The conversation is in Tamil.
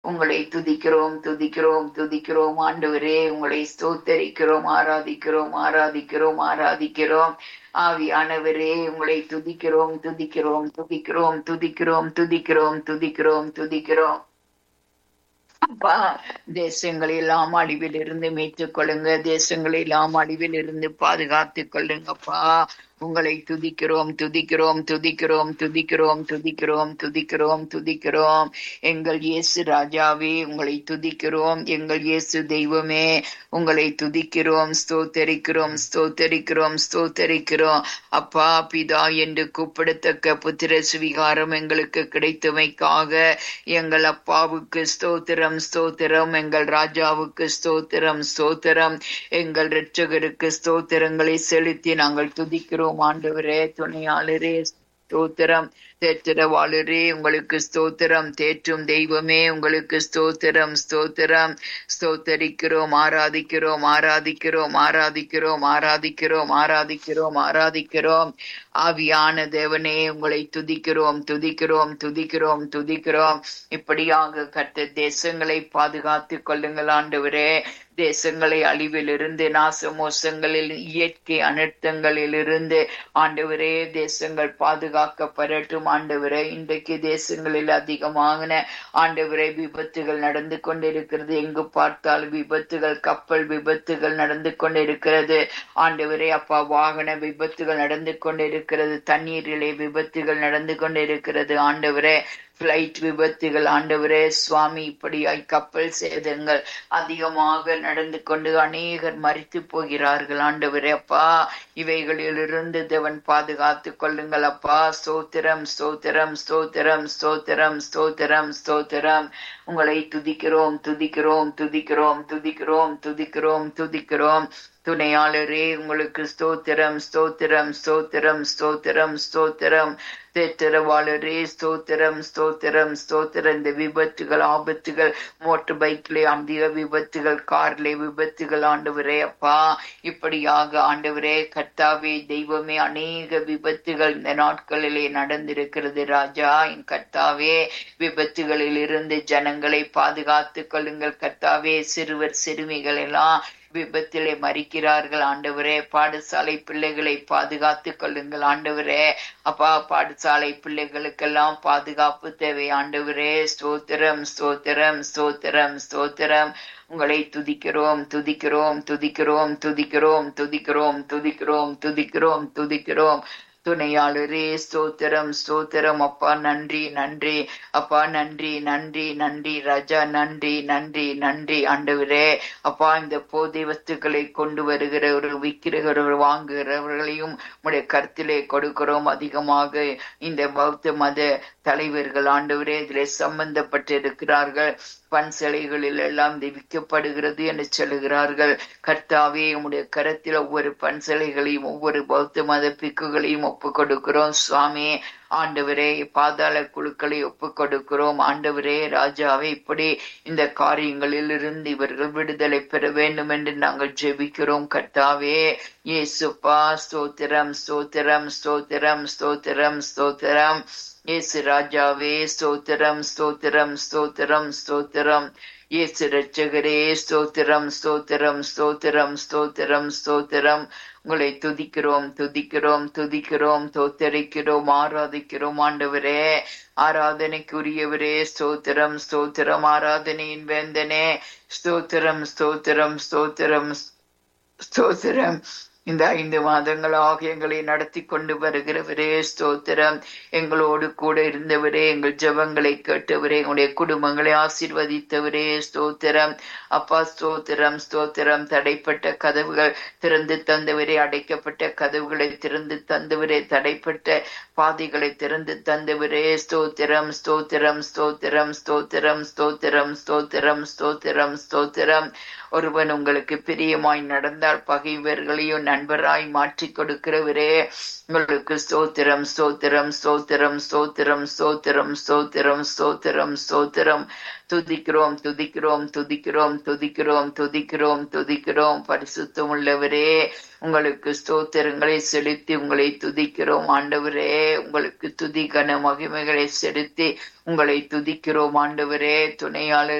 உங்களை துதிக்கிறோம் துதிக்கிறோம் துதிக்கிறோம் ஆண்டவரே உங்களை ஸ்தோத்தரிக்கிறோம் ஆராதிக்கிறோம் ஆராதிக்கிறோம் ஆராதிக்கிறோம் ஆவியானவரே உங்களை துதிக்கிறோம் துதிக்கிறோம் துதிக்கிறோம் துதிக்கிறோம் துதிக்கிறோம் துதிக்கிறோம் துதிக்கிறோம் அப்பா தேசங்களை எல்லாம் அழிவில் இருந்து மீட்டுக் கொள்ளுங்க தேசங்களை எல்லாம் அழிவில் இருந்து பாதுகாத்துக் கொள்ளுங்கப்பா உங்களை துதிக்கிறோம் துதிக்கிறோம் துதிக்கிறோம் துதிக்கிறோம் துதிக்கிறோம் துதிக்கிறோம் துதிக்கிறோம் எங்கள் இயேசு ராஜாவே உங்களை துதிக்கிறோம் எங்கள் இயேசு தெய்வமே உங்களை துதிக்கிறோம் ஸ்தோத்தரிக்கிறோம் ஸ்தோத்தரிக்கிறோம் ஸ்தோத்தரிக்கிறோம் அப்பா பிதா என்று கூப்பிடத்தக்க புத்திர சுவிகாரம் எங்களுக்கு கிடைத்தமைக்காக எங்கள் அப்பாவுக்கு ஸ்தோத்திரம் ஸ்தோத்திரம் எங்கள் ராஜாவுக்கு ஸ்தோத்திரம் ஸ்தோத்திரம் எங்கள் இரட்சகருக்கு ஸ்தோத்திரங்களை செலுத்தி நாங்கள் துதிக்கிறோம் ஆண்டவரே துணையாளரே ஸ்தோத்திரம் தேற்றவாளரே உங்களுக்கு ஸ்தோத்திரம் தேற்றும் தெய்வமே உங்களுக்கு ஸ்தோத்திரம் ஸ்தோத்திரம் ஸ்தோத்தரிக்கிறோம் ஆராதிக்கிறோம் ஆராதிக்கிறோம் ஆராதிக்கிறோம் ஆராதிக்கிறோம் ஆராதிக்கிறோம் ஆராதிக்கிறோம் ஆவியான தேவனே உங்களை துதிக்கிறோம் துதிக்கிறோம் துதிக்கிறோம் துதிக்கிறோம் இப்படியாக கட்ட தேசங்களை பாதுகாத்துக் கொள்ளுங்கள் ஆண்டவரே தேசங்களை அழிவிலிருந்து நாசமோசங்களில் இயற்கை அனர்த்தங்களிலிருந்து ஆண்டவரே தேசங்கள் பாதுகாக்கப்படட்டும் ஆண்டவரே இன்றைக்கு தேசங்களில் அதிகமான ஆண்டவரே விபத்துகள் நடந்து கொண்டிருக்கிறது எங்கு பார்த்தால் விபத்துகள் கப்பல் விபத்துகள் நடந்து கொண்டிருக்கிறது ஆண்டவரே அப்பா வாகன விபத்துகள் நடந்து கொண்டிருக்கிறது தண்ணீரிலே விபத்துகள் நடந்து கொண்டிருக்கிறது ஆண்டவரே பிளைட் விபத்துகள் ஆண்டவரே சுவாமி இப்படியாய் கப்பல் சேதங்கள் அதிகமாக நடந்து கொண்டு அநேகர் மறித்து போகிறார்கள் ஆண்டவரே அப்பா இவைகளிலிருந்து தேவன் பாதுகாத்துக் கொள்ளுங்கள் அப்பா ஸ்தோத்திரம் ஸ்தோத்திரம் ஸ்தோத்திரம் ஸ்தோத்திரம் ஸ்தோத்திரம் ஸ்தோத்திரம் உங்களை துதிக்கிறோம் துதிக்கிறோம் துதிக்கிறோம் துதிக்கிறோம் துதிக்கிறோம் துதிக்கிறோம் துணையாளரே உங்களுக்கு ஸ்தோத்திரம் ஸ்தோத்திரம் ஸ்தோத்திரம் ஸ்தோத்திரம் ஸ்தோத்திரம் தேற்றரவாளரே ஸ்தோத்திரம் ஸ்தோத்திரம் ஸ்தோத்திரம் இந்த விபத்துகள் ஆபத்துகள் மோட்டர் பைக்ல அதிக விபத்துகள் கார்ல விபத்துகள் ஆண்டவரே அப்பா இப்படியாக ஆண்டவரே கர்த்தாவே தெய்வமே அநேக விபத்துகள் இந்த நாட்களிலே நடந்திருக்கிறது ராஜா என் கர்த்தாவே விபத்துகளில் இருந்து ஜனங்களை பாதுகாத்துக் கொள்ளுங்கள் கர்த்தாவே சிறுவர் சிறுமிகள் எல்லாம் விபத்திலே மறிக்கிறார்கள் ஆண்டவரே பாடசாலை பிள்ளைகளை பாதுகாத்துக் கொள்ளுங்கள் ஆண்டவரே அப்பா பாடசாலை பிள்ளைகளுக்கெல்லாம் பாதுகாப்பு தேவை ஆண்டவரே ஸ்தோத்திரம் ஸ்தோத்திரம் ஸ்தோத்திரம் ஸ்தோத்திரம் உங்களை துதிக்கிறோம் துதிக்கிறோம் துதிக்கிறோம் துதிக்கிறோம் துதிக்கிறோம் துதிக்கிறோம் துதிக்கிறோம் துதிக்கிறோம் துணையாளரே ஸ்தோத்திரம் ஸ்தோத்திரம் அப்பா நன்றி நன்றி அப்பா நன்றி நன்றி நன்றி ராஜா நன்றி நன்றி நன்றி ஆண்டவரே அப்பா இந்த போதை வஸ்துக்களை கொண்டு வருகிறவர் விற்கிறவர் வாங்குகிறவர்களையும் உடைய கருத்திலே கொடுக்கிறோம் அதிகமாக இந்த பௌத்த மத தலைவர்கள் ஆண்டவரே இதிலே சம்பந்தப்பட்டு இருக்கிறார்கள் பண் சிலைகளில் எல்லாம் இது விற்கப்படுகிறது என்று சொல்லுகிறார்கள் கர்த்தாவே உம்முடைய கரத்தில் ஒவ்வொரு பண் சிலைகளையும் ஒவ்வொரு பௌத்த மத பிக்குகளையும் ஒப்பு கொடுக்கிறோம் சுவாமி ஆண்டவரே பாதாள குழுக்களை ஒப்பு கொடுக்கிறோம் ஆண்டவரே ராஜாவே இப்படி இந்த காரியங்களில் இருந்து இவர்கள் விடுதலை பெற வேண்டும் என்று நாங்கள் ஜெபிக்கிறோம் கர்த்தாவே இயேசுப்பா ஸ்தோத்திரம் ஸ்தோத்திரம் ஸ்தோத்திரம் ஸ்தோத்திரம் ஸ்தோத்திரம் இயேசு ராஜாவே ஸ்தோத்திரம் ஸ்தோத்திரம் ஸ்தோத்திரம் ஸ்தோத்திரம் இயேசு ரட்சகரே ஸ்தோத்திரம் ஸ்தோத்திரம் ஸ்தோத்திரம் ஸ்தோத்திரம் ஸ்தோத்திரம் உங்களை துதிக்கிறோம் துதிக்கிறோம் துதிக்கிறோம் தோத்தரிக்கிறோம் ஆராதிக்கிறோம் ஆண்டவரே ஆராதனைக்குரியவரே ஸ்தோத்திரம் ஸ்தோத்திரம் ஆராதனையின் வேந்தனே ஸ்தோத்திரம் ஸ்தோத்திரம் ஸ்தோத்திரம் ஸ்தோத்திரம் இந்த ஐந்து மாதங்களாக எங்களை நடத்தி கொண்டு வருகிறவரே ஸ்தோத்திரம் எங்களோடு கூட இருந்தவரே எங்கள் ஜெபங்களை கேட்டவரே எங்களுடைய குடும்பங்களை ஆசீர்வதித்தவரே ஸ்தோத்திரம் அப்பா ஸ்தோத்திரம் ஸ்தோத்திரம் தடைப்பட்ட கதவுகள் திறந்து தந்தவரே அடைக்கப்பட்ட கதவுகளை திறந்து தந்தவரே தடைப்பட்ட பாதைகளை திறந்து தந்தவரே ஸ்தோத்திரம் ஸ்தோத்திரம் ஸ்தோத்திரம் ஸ்தோத்திரம் ஸ்தோத்திரம் ஸ்தோத்திரம் ஸ்தோத்திரம் ஸ்தோத்திரம் ஒருவன் உங்களுக்கு பிரியமாய் நடந்தால் பகைவர்களையும் நண்பராய் மாற்றி கொடுக்கிறவரே உங்களுக்கு ஸ்தோத்திரம் ஸ்தோத்திரம் ஸ்தோத்திரம் ஸ்தோத்திரம் ஸ்தோத்திரம் ஸ்தோத்திரம் ஸ்தோத்திரம் ஸ்தோத்திரம் துதிக்கிறோம் துதிக்கிறோம் துதிக்கிறோம் துதிக்கிறோம் துதிக்கிறோம் துதிக்கிறோம் பரிசுத்தம் உள்ளவரே உங்களுக்கு ஸ்தோத்திரங்களை செலுத்தி உங்களை துதிக்கிறோம் ஆண்டவரே உங்களுக்கு துதி கன மகிமைகளை செலுத்தி உங்களை துதிக்கிறோம் ஆண்டவரே துணையாளர்